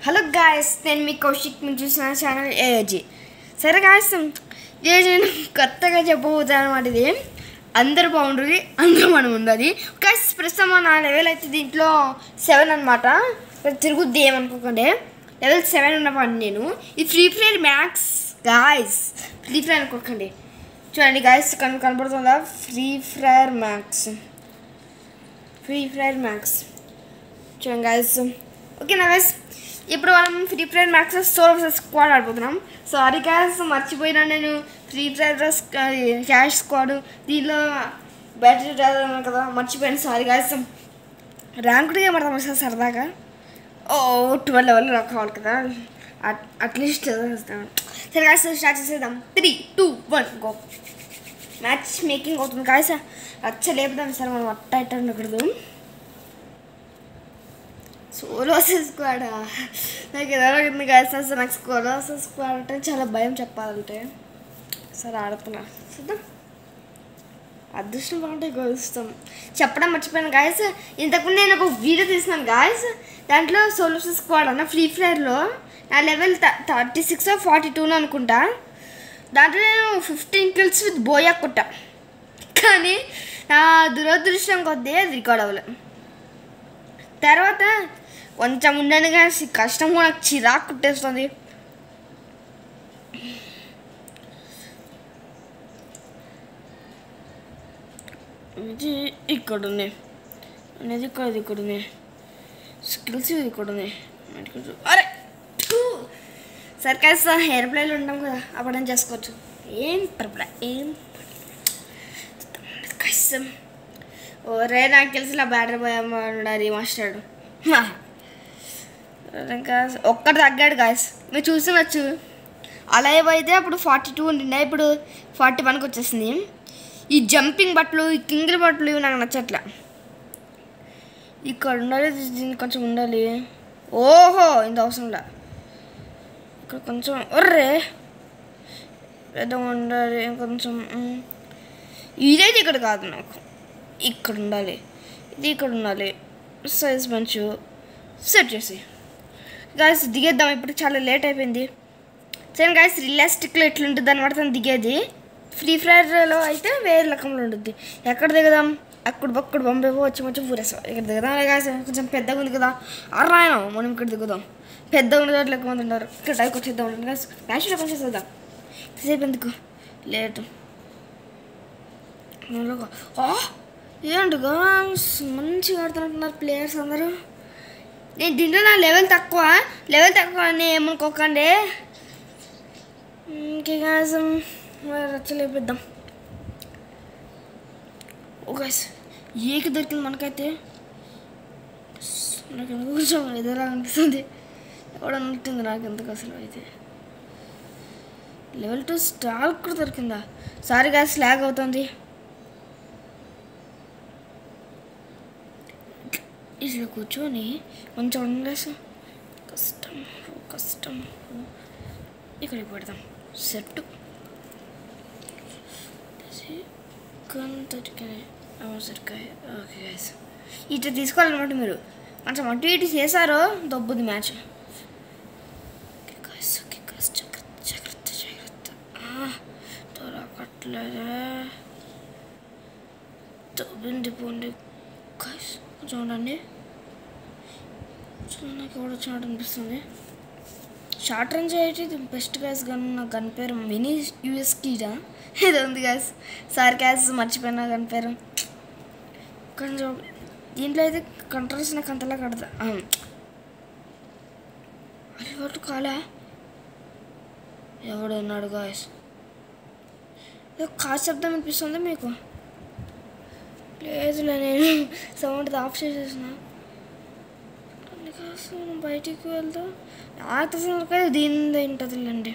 Hello guys నేను మీ కౌశిక్ మీరు చూసిన ఛానల్ ఏజీ సరే గాయస్ ఈరోజు నేను కొత్తగా చెప్పబోతాను అనమాట ఇది అందరు బాగుంటుంది అందరూ మనం ఉండదు గాయస్ ప్రస్తుతం నా లెవెల్ అయితే దీంట్లో సెవెన్ అనమాట తిరుగుద్ది ఏమనుకోకండి లెవెల్ సెవెన్ ఉన్నవాడిని నేను ఇది free fire max guys free fire అనుకోకండి చూడండి గాయస్ కన్ కనపడుతుందా free fire max free fire max చూడండి గాయస్ ఓకేనా గైస్ ఇప్పుడు మనం free fire max solo squad ఆడిపోతున్నాం సారీ గ్యాస్ మర్చిపోయినా నేను ఫ్రీ ఫైర్ క్యాష్ స్క్వాడ్ దీనిలో బ్యాటరీ రాదు కదా మర్చిపోయాను సారీ గ్యాస్ ర్యాంకుడ్ గేమ్ ఆడతాం సార్ సరదాగా ఓ ట్వెల్వ్ లెవెల్ నాకు కావాలి కదా అట్ అట్లీస్ట్ సరే గాయస్ స్టార్ట్ చేసేద్దాం three two one go match making అవుతుంది గాయస్ అచ్చ లేపుదాం సార్ మనం అట్ట ఇట్ట ఉండకూడదు సోలో స్క్వాడ్ నాకు ఎలా ఉంది కదా సార్ నాకు సోలో స్క్వాడ్ అంటే చాలా భయం చెప్పాలంటే సరే ఆడుతున్నా చూద్దాం అదృష్టం బాగుంటే గెలుస్తాం చెప్పడం మర్చిపోయాను గాయస్ ఇంతకుముందు నేను ఒక వీడియో తీసినాను గాయస్ దాంట్లో సోలో స్క్వాడ్ అన్న ఫ్రీ ఫైర్లో నా లెవెల్ థర్టీ సిక్స్ ఫార్టీ టూలో అనుకుంటా దాంట్లో నేను ఫిఫ్టీన్ కిల్స్ విత్ బోయా కొట్టా కానీ నా దురదృష్టం కొద్దీ అది రికార్డ్ అవ్వలేదు తర్వాత కొంచెం ఉండండి కానీ కష్టం కూడా నాకు చిరాకు కుట్టేస్తుంది ఇది ఇక్కడ ఉంది అనేది ఇక్కడ ఇది ఇక్కడ ఉంది స్కిల్స్ ఇది ఇక్కడ ఉంది అరే థూ. సర్కార్ సార్ హెయిర్ ప్లేలు ఉంటాం కదా అప్పుడు ఏం చేసుకోవచ్చు ఏం పర్వాలే ఏం కష్టం ఓరే నాకు తెలిసిన బ్యాటరీ బాయ్ ఉండాలి మాస్టాడు ఇంకా ఒక్కటి తగ్గాడు గాయస్ మీరు చూసినచ్చు అలా అయితే అప్పుడు ఫార్టీ టూ ఉంటుండే ఇప్పుడు ఫార్టీ వన్కి వచ్చేసింది ఈ జంపింగ్ బట్టలు ఈ కింగిల్ బట్టలు ఇవి నాకు నచ్చట్లా ఇక్కడ ఉండాలి దీనికి కొంచెం ఉండాలి ఓహో ఇంత అవసరంలా ఇక్కడ కొంచెం ఒర్రే పెద్దగా ఉండాలి కొంచెం మ్. ఇదైతే ఇక్కడ కాదు నాకు ఇక్కడ ఉండాలి ఇది ఇక్కడ ఉండాలి సైజ్ మంచు సెట్ చేసి గాయస్ దిగేద్దాం ఇప్పుడు చాలా లేట్ అయిపోయింది సరే గాయస్ రిలాస్టిక్లో ఎట్లుంటుంది అనమాట తను దిగేది ఫ్రీ ఫైర్లో అయితే వేరే రకంలో ఉంటుంది ఎక్కడ దిగదాం అక్కడ బక్కడ బొంబే వచ్చి వచ్చి ఊరేస్తాం ఇక్కడ దిగదాం గాయస్ కొంచెం పెద్దగా ఉంది కదా అరాయన మనం ఇక్కడ దిగుదాం పెద్దగా ఉన్న చోట్ల ఎక్కువ మంది ఉంటారు ఇక్కడ టైకి వచ్చేద్దాం గాయస్ మ్యాచ్లో కొంచెం చేద్దాం ఎంతసేపు ఎందుకు లేటు మెల్లగా. ఆ! ఏంటి గాన్స్ మంచిగా ఆడుతున్నట్టున్నారు ప్లేయర్స్ అందరూ నేను దీంట్లో నా లెవెల్ తక్కువ లెవెల్ తక్కువ అని ఏమనుకోకండి ఇంకే గాసం రచ్చలేపిద్దాం ఓకే ఏకి దొరికింది మనకైతే నాకు ఎందుకు కొంచెం ఎదురుగా అనిపిస్తుంది ఎవడ ఉంటుంది నాకు ఎందుకు అసలు అయితే లెవెల్ టూ స్టార్ కూడా దొరికిందా సారీ గా స్లాగ్ అవుతుంది ఇలా కూర్చొని కొంచెం ఉండేసి కష్టం కష్టం ఇక్కడికి పెడదాం సెట్ సరికాయ ఓకే గైస్ ఇట్లా తీసుకోవాలన్నమాట మీరు కొంచెం అటు ఇటు చేశారో దొబ్బుది match okay guys, okay guys, జాగ్రత్త జాగ్రత్త జాగ్రత్త ఆ, దొరకట్లేదే దొబ్బింది పోండి guys, చూడండి చూడండి నాకు ఎవడు వచ్చినట్టు అనిపిస్తుంది షార్ట్ రేంజ్ అయితే ఇది బెస్ట్ గ్యాస్ గన్ నా గన్ పేరు మినీ యూఎస్ కీడా ఇది ఉంది గ్యాస్ సార్ గ్యాస్ మర్చిపోయినా గన్ పేరు కొంచెం దీంట్లో అయితే కంట్రోల్స్ నాకు అంతలా కడతా అరే ఒకటి కాలే ఎవడు ఉన్నాడు గాయస్ ఏదో కాదు శబ్దం అనిపిస్తుంది మీకు లేదులే నేను సౌండ్ ఆఫ్ చేసేసిన అందుకోసం బయటికి వెళ్తా నాకు దీని ఉంటుందిలేండి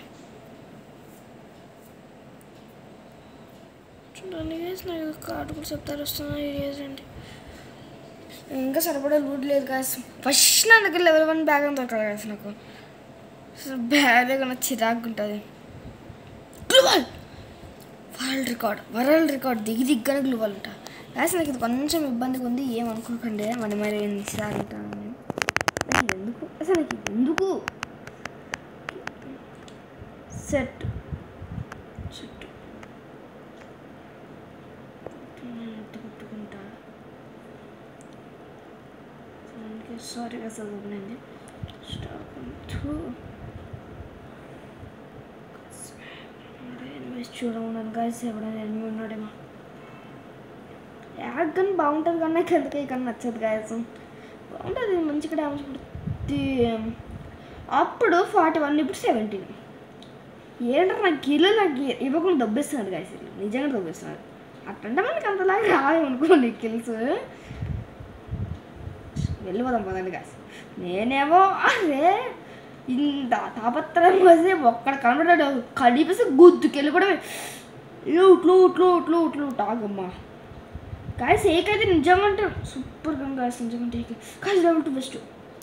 చూడండి guys, నాకు కార్డు కూడా చెప్తారు వస్తున్నాయి ఏంటి ఇంకా సరిపడా లూట్ లేదు కాస్ ఫస్ట్ నా దగ్గర లెవెల్ వన్ బ్యాగ్ అని దొరకదు కాదు నాకు అసలు బ్యాగ్ కన్నా చిరాకు ఉంటుంది gloo wall world record world record దిగి దిగ్గానే గ్లూవల్ ఉంటా కాస్ నాకు ఇది కొంచెం ఇబ్బందిగా ఉంది ఏమనుకోకండి మన మరి ఎన్నిసార్లు ఉంటాను నేను అసలు ఎందుకు అసలు అసలు ఎందుకు సెట్ సెట్ పెట్టుకుంటా సారీగా చదువుకునేది స్టాప్ టూ ఇన్వెస్ట్ చూడమన్నాను గాయస్ ఎవడైనా ఎనిమిది ఉన్నాడేమో యాడ్ కానీ బాగుంటుంది కానీ నాకు ఎందుకు ఇక్కడ నచ్చదు గాయస్ బాగుంటుంది మంచిగా డ్యామేజ్ పడుతుంది అప్పుడు ఫార్టీ వన్ ఇప్పుడు సెవెంటీన్ ఏంటంటే నాకు కిలో నాకు ఇవ్వకుండా దొబ్బేస్తున్నాడు గాయస్ నిజంగా దొబ్బేస్తున్నాడు అట్టంటే మనకి అంతలాగా రాదు అనుకోండి కిల్స్ వెళ్ళిపోదాం పదండి గాయస్ నేనేమో అరే ఇంత తాపత్రయం కోసం ఒక్కడ కనబడ్డాడు కడిపేసి గుద్దుకెళ్ళి కూడా ఇట్లు ఇట్లు ఇట్లు ఇట్లు టాగమ్మా గాయస్ ఏకైతే నిజంగా అంటే సూపర్ గా గాయస్ నిజంగా అంటే ఏకే కాదు లెవెల్ టు బెస్ట్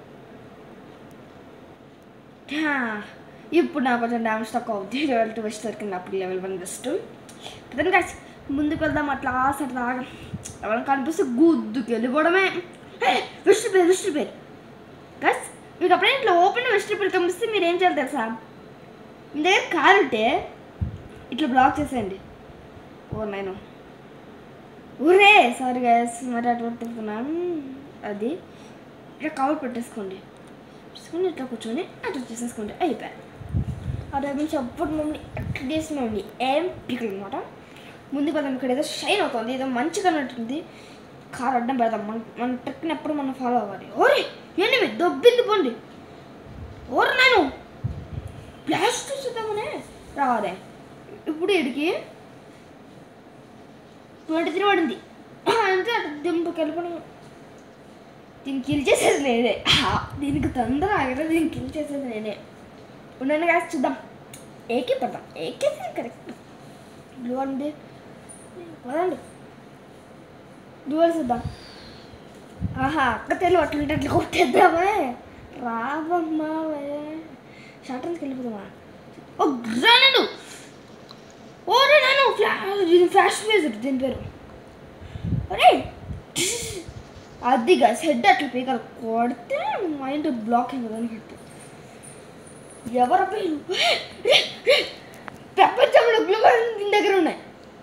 ఇప్పుడు నాకు కొంచెం డ్యామేజ్ తక్కువ అవుతుంది లెవెల్ టు బెస్ట్ దొరికింది అప్పుడు లెవెల్ వన్ బెస్ట్ కానీ గాయస్ ముందుకు వెళ్దాం అట్లా అట్లా ఎవరైనా కనిపిస్తే గుద్దుకు వెళ్ళిపోవడమే వెస్ట్ పేరు వెస్ట్ పేరు గస్ మీకు అప్పుడే ఇట్లా ఓపెన్ వెస్ట్ పేరు కనిపిస్తే మీరు ఏం చేయాలి తెలుసా మీ దగ్గర కారు ఉంటే ఇట్లా బ్లాక్ చేసేయండి ఓ నేను ఊరే సారీ గైస్ మరి అటు పెట్టుకున్నాను అది ఇట్లా కవర్ పెట్టేసుకోండి పెట్టేసుకొని ఇట్లా కూర్చొని అటు చేసేసుకోండి అయిపోయా ఆ టైం నుంచి అప్పుడు మమ్మల్ని అట్లా చేసి మమ్మల్ని ఏం పిక్కలు అనమాట ముందు పదం ఇక్కడ ఏదో షైన్ అవుతుంది ఏదో మంచిగా ఉన్నట్టుంది కార్ అడ్డం పెడదాం మన మన ట్రిక్ని ఎప్పుడు మనం ఫాలో అవ్వాలి ఓరే ఏంటి దొబ్బింది పోండి ఓరు నేను బ్లాస్ట్ చూద్దామనే రాదే ఇప్పుడు ఇడికి ట్వంటీ త్రీ పడింది అంతే అటు దింపుకి వెళ్ళిపోవడం దీన్ని కిల్ చేసేది నేనే ఆ, దీనికి తొందర ఆగరా దీన్ని కిల్ చేసేది నేనే ఉండండి కాదు చూద్దాం ఏకే పడదాం ఏకే కరెక్ట్ బ్లూ అండి పదండి దూరం చూద్దాం ఆహా అక్క తెలు అట్లుంటే అట్లా కొట్టేద్దామే రావమ్మా షార్టన్స్కి వెళ్ళిపోదామా ఓ గ్రానడు ఓరే నాను ఫ్లాష్ దీని ఫ్లాష్ వేసాడు దీని పేరు అరే అదిగా హెడ్ అట్లా పీకలు కొడితే మైండ్ బ్లాక్ అయింది హెడ్ ఎవరపై ప్రపంచంలో గ్లూ దీని దగ్గర ఉన్నాయి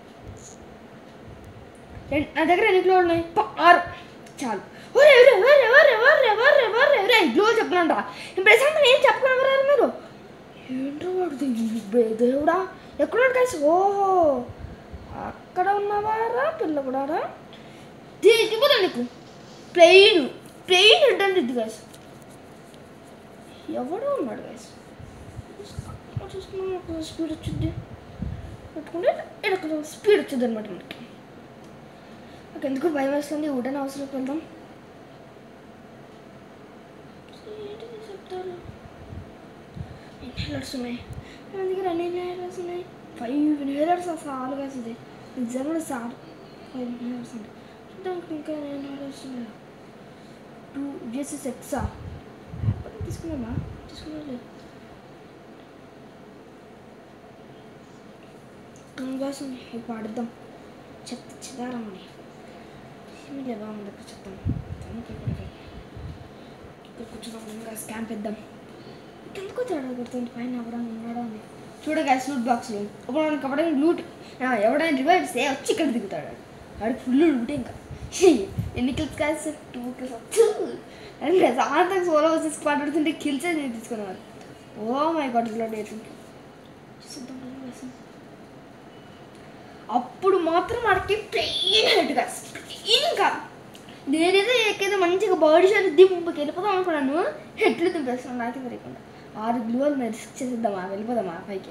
రెండు- నా దగ్గర ఎన్ని గ్లో ఉన్నాయి ప- ఆరు చాలు ఒరే ఒరే ఒరే ఒరే ఒరే ఒరే ఒరే ఒరే గ్లో చెప్పనంట ఇప్పుడు ప్రశాంత్ ఏం చెప్పకుండా మీరు ఏంటో వాడు దే- దేవుడా ఎక్కడున్నాడు కలిసి ఓహో అక్కడ ఉన్నవారా పిల్ల కూడా దీనికి పోతా నీకు ప్లెయిన్ ప్లెయిన్ ఏంటంటే ఇది గాయస్ ఎవడో ఉన్నాడు గాయస్ చూసుకున్నాం స్పీడ్ వచ్చింది పెట్టుకుంటే ఇక్కడ స్పీడ్ వచ్చింది అనమాట మనకి నాకు ఎందుకు భయం వేస్తుంది వుడెన్ హౌస్లోకి వెళ్దాం ఏంటిది చెప్తారు ఇన్హేలర్స్ ఉన్నాయి నా దగ్గర అన్ని ఇన్హేలర్స్ ఉన్నాయి ఫైవ్ ఇన్హేలర్స్ చాలు కాసింది నిజంగా చాలు ఫైవ్ ఇన్హేలర్స్ ఉన్నాయి చూద్దాం ఇంకా ఇన్హేలర్స్ ఉన్నాయి టూ జెసెస్ ఎక్సా తీసుకున్నామా తీసుకున్నా లేదు కోసం ఇప్పుడు అడుద్దాం చెత్త చిదారమని ఏమి బాగుంది ఇక్కడ చెప్తాం తనకి ఇక్కడికి ఇక్కడ కూర్చున్నాం ఇంకా స్కాన్ పెద్దాం ఎందుకో తేడా కొడుతుంది పైన ఎవడన్నా ఉన్నాడా అని చూడగా లూట్ బాక్స్లో ఇప్పుడు మనకి ఎవడైనా లూట్ ఎవడైనా రివైవ్ చేస్తే వచ్చి ఇక్కడ దిగుతాడు వాడికి ఫుల్ లూట్ ఇంకా ఎన్ని కిల్స్ కాదు సార్ టూ కిల్స్ అంటే సాయంత్రం సోలో వచ్చేసి పాడుతుంటే కిల్స్ నేను తీసుకున్నాను ఓ మై గాడ్ ఇలా డేటింగ్ అప్పుడు మాత్రం మనకి ప్లెయిన్ హెడ్గా ప్లెయిన్ కాదు నేనేదో ఏకైతే మంచిగా బాడీ షాట్ దింపుకి వెళ్ళిపోదాం అనుకున్నాను హెడ్లు దింపేస్తున్నాను నాకే తెలియకుండా ఆరు గ్లూవల్ మీద రిస్క్ చేసేద్దామా వెళ్ళిపోదామా పైకి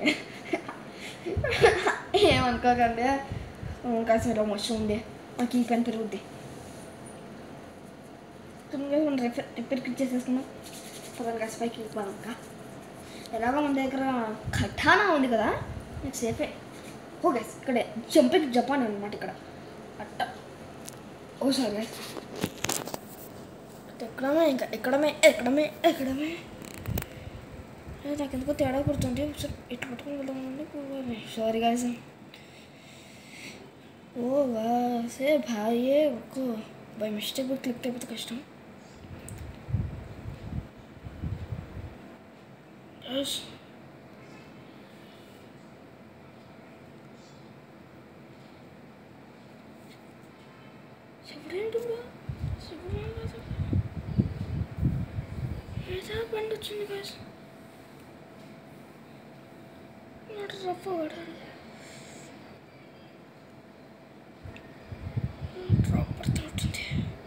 ఏమనుకోకండి కాసేపు మోసం ఉండే నాకు ఈ పెన్ పెరుగుద్ది రిపేర్ రిపేర్కి చేసేసుకున్నాం పదహారు కాసి పైకి వెళ్ళిపోదాం ఇంకా ఎలాగో మన దగ్గర కఠానా ఉంది కదా నీకు సేఫే ఓకే ఇక్కడే జంపింగ్ జపాన్ అనమాట ఇక్కడ అట్ట ఓ సారీ ఎక్కడమే ఇంకా ఎక్కడమే ఎక్కడమే ఎక్కడమే ఏ, నాకు ఎందుకో తేడా కుడుతుంది ఒకసారి ఇటు పట్టుకుని వెళ్దామండి సారీ గాయస్ ఓ వాసే భాయే ఒక్కో బై మిస్టేక్ క్లిక్ అయిపోతే కష్టం Guys. ఎవరేంటి బ్రో ఎవరేంటి ఏదో బండి వచ్చింది గాయస్ నాడు రఫ్ పడాడు డ్రాప్ పడుతుంటుంది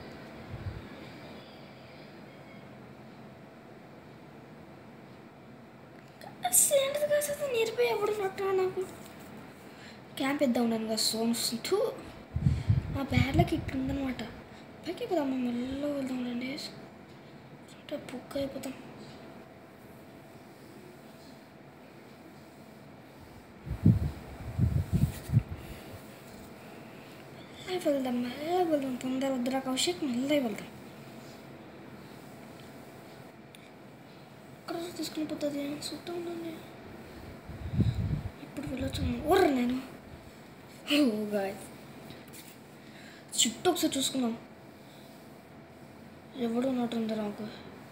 ఏంటిది కాదు అసలు నేర్పోయి ఎవడు నట్టు నాకు క్యాంప్ ఇద్దాం ఉన్నాను కదా సోన్స్ టూ మా బ్యాడ్లకి ఇట్లా ఉందనమాట పైకి ఎక్కుదాం మెల్లగా వెళ్దాం రండి అంటే బుక్ అయిపోతాం మెల్లగా వెళ్దాం మెల్లగా వెళ్దాం తొందర వద్దురా కౌశిక్ మెల్లగా వెళ్దాం ఎక్కడ తీసుకుని పోతుంది చూద్దాం ఉండండి ఇప్పుడు వెళ్ళొచ్చు ఓర్ర నేను ఓ గాయస్ చుట్టూ ఒకసారి చూసుకుందాం ఎవడు ఉన్నట్టుంది నాకు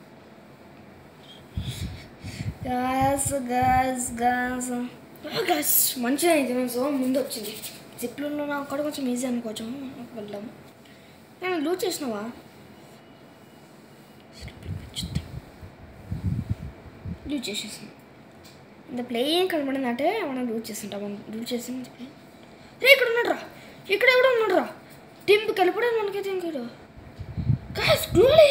గాస్ గాస్ గాస్ గాస్ మంచిగా అయింది మేము సో ముందు వచ్చింది జిప్లో నాకు కూడా కొంచెం ఈజీ అనుకోవచ్చు వెళ్దాం నేను లూజ్ చేసినావా లూజ్ చేసేసాను ఇంత ప్లేయింగ్ కనబడింది అంటే మనం లూజ్ చేస్తుంటాం మనం లూజ్ చేసాం చెప్పి రే ఇక్కడ ఉన్నాడు రా ఇక్కడ ఎవడో ఉన్నాడు రా టింపు కలిపడం మనకైతే ఇంకోడు గాయస్ గ్లోలీ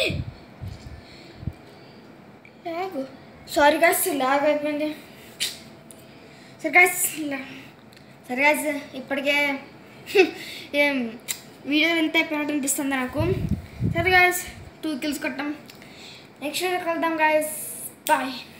లాగ్ సారీ గాయస్ లాగ్ అయిపోయింది సరే గాయస్ సరే గాయస్ ఇప్పటికే ఏం వీడియో ఎంత అయిపోయినట్టు అనిపిస్తుంది నాకు సరే గాయస్ టూ కిల్స్ కొట్టాం నెక్స్ట్ వీడియో కలుద్దాం గాయస్ బాయ్